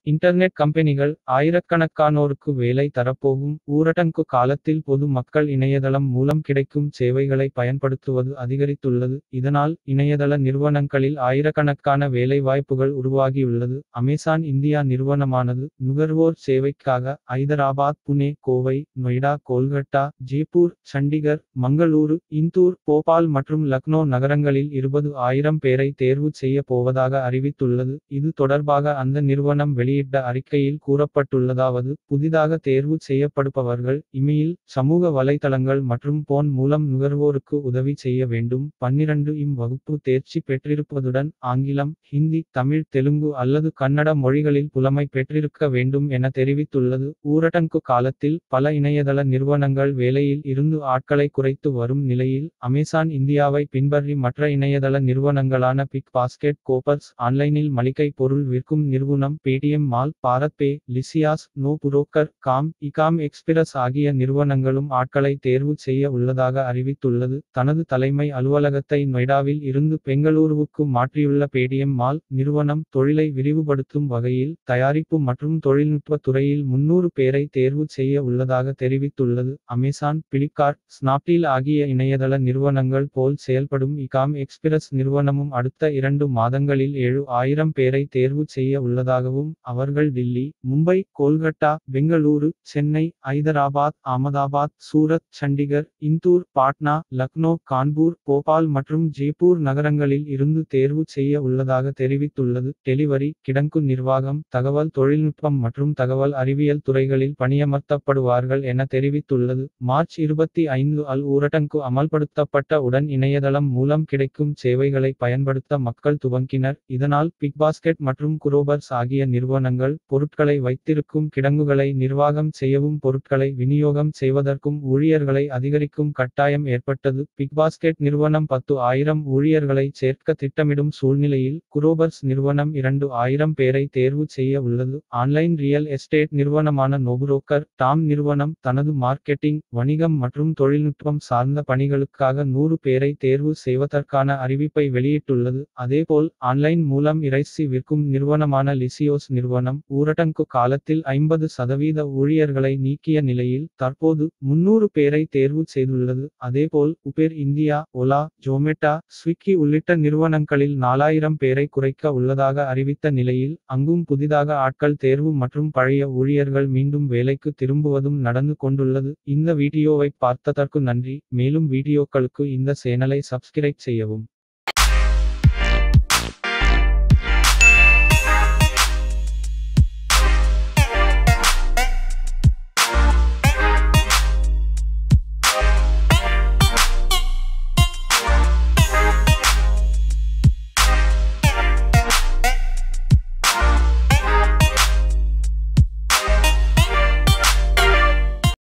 internet கம்பெனிகள் ஆயிரக்கணக்கானோருக்கு வேலை தரப்போகும் ஊரடங்கு காலத்தில் பொது மக்கள் இணையதளம் மூலம் கிடைக்கும் சேவைகளை பயன்படுத்துவது அதிகரித்துள்ளது இதனால் இணையதள நிறுவனங்களில் ஆயிரக்கணக்கான வேலைவாய்ப்புகள் உருவாகியுள்ளது அமேசான் இந்தியா நிறுவனமானது நுகர்வோர் சேவைக்காக ஐதராபாத் புனே கோவை நொய்டா கோல்கட்டா ஜெய்ப்பூர் சண்டிகர் மங்களூரு இந்தூர் போபால் மற்றும் லக்னோ நகரங்களில் இருபது ஆயிரம் பேரை தேர்வு செய்ய போவதாக அறிவித்துள்ளது இது தொடர்பாக அந்த நிறுவனம் வெளியிட்ட அறிக்கையில் கூறப்பட்டுள்ளதாவது புதிதாக தேர்வு செய்யப்படுபவர்கள் இமெயில் சமூக வலைதளங்கள் மற்றும் போன் மூலம் நுகர்வோருக்கு உதவி செய்ய வேண்டும் பன்னிரண்டு இம் வகுப்பு தேர்ச்சி பெற்றிருப்பதுடன் ஆங்கிலம் ஹிந்தி தமிழ் தெலுங்கு அல்லது கன்னட மொழிகளில் புலமை பெற்றிருக்க வேண்டும் என தெரிவித்துள்ளது ஊரடங்கு காலத்தில் பல இணையதள நிறுவனங்கள் வேலையில் இருந்து ஆட்களை குறைத்து வரும் நிலையில் அமேசான் இந்தியாவை பின்பற்றி மற்ற இணையதள நிறுவனங்களான பிக் பாஸ்கெட் கோப்பர்ஸ் ஆன்லைனில் மளிகை பொருள் விற்கும் நிறுவனம் Paytm Mall BharatPe Licious NoBroker com Ecom Express ஆகிய நிறுவனங்களும் ஆட்களை தேர்வு செய்ய உள்ளதாக அறிவித்துள்ளது தனது தலைமை அலுவலகத்தை நொய்டாவில் இருந்து பெங்களூருவுக்கு மாற்றியுள்ள பேடிஎம் மால் நிறுவனம் தொழிலை விரிவுபடுத்தும் வகையில் தயாரிப்பு மற்றும் தொழில்நுட்ப துறையில் முன்னூறு பேரை தேர்வு செய்ய உள்ளதாக தெரிவித்துள்ளது அமேசான் பிளிப்கார்ட் ஸ்னாப்டீல் ஆகிய இணையதள நிறுவனங்கள் போல் செயல்படும் இகாம் எக்ஸ்பிரஸ் நிறுவனமும் அடுத்த இரண்டு மாதங்களில் ஏழு ஆயிரம் பேரை தேர்வு செய்ய உள்ளதாகவும் அவர்கள் டில்லி மும்பை கோல்கட்டா பெங்களூரு சென்னை ஐதராபாத் அகமதாபாத் சூரத் சண்டிகர் இந்தூர் பாட்னா லக்னோ கான்பூர் போபால் மற்றும் ஜெய்ப்பூர் நகரங்களில் இருந்து தேர்வு செய்ய உள்ளதாக தெரிவித்துள்ளது டெலிவரி கிடங்கு நிர்வாகம் தகவல் தொழில்நுட்பம் மற்றும் தகவல் அறிவியல் துறைகளில் பணியமர்த்தப்படுவார்கள் என தெரிவித்துள்ளது மார்ச் இருபத்தி ஐந்து அல் ஊரடங்கு அமல்படுத்தப்பட்ட உடன் இணையதளம் மூலம் கிடைக்கும் சேவைகளை பயன்படுத்த மக்கள் துவங்கினர் இதனால் பிக்பாஸ்கெட் மற்றும் குரோபர்ஸ் ஆகிய நிறுவனங்கள் பொருட்களை வைத்திருக்கும் கிடங்குகளை நிர்வாகம் செய்யவும் பொருட்களை விநியோகம் செய்வதற்கும் ஊழியர்களை அதிகரிக்கும் கட்டாயம் ஏற்பட்டது பிக்பாஸ்கெட் நிறுவனம் பத்து ஆயிரம் ஊழியர்களை சேர்க்க திட்டமிடும் சூழ்நிலையில் குரோபர்ஸ் நிறுவனம் இரண்டு ஆயிரம் பேரை தேர்வு செய்ய உள்ளது ஆன்லைன் ரியல் எஸ்டேட் நிறுவனமான நோபுரோக்கர் டாம் நிறுவனம் தனது மார்க்கெட்டிங் வணிகம் மற்றும் தொழில்நுட்பம் சார்ந்த பணிகளுக்காக நூறு பேரை தேர்வு செய்வதற்கான அறிவிப்பை வெளியிட்டுள்ளது அதேபோல் ஆன்லைன் மூலம் இறைச்சி விற்கும் நிறுவனமான லிசியோஸ் நிறுவனம் ஊரடங்கு காலத்தில் ஐம்பது சதவீத ஊழியர்களை நீக்கிய நிலையில் தற்போது முன்னூறு பேரை தேர்வு செய்துள்ளது அதேபோல் உபேர் இந்தியா ஒலா ஜோமேட்டா ஸ்விக்கி உள்ளிட்ட நிறுவனங்களில் நாலாயிரம் பேரை குறைக்க உள்ளதாக அறிவித்த நிலையில் அங்கும் புதிதாக ஆட்கள் தேர்வு மற்றும் பழைய ஊழியர்கள் மீண்டும் வேலைக்கு திரும்புவதும் நடந்து கொண்டுள்ளது இந்த வீடியோவை பார்த்ததற்கு நன்றி மேலும் வீடியோக்களுக்கு இந்த சேனலை சப்ஸ்கிரைப் செய்யவும்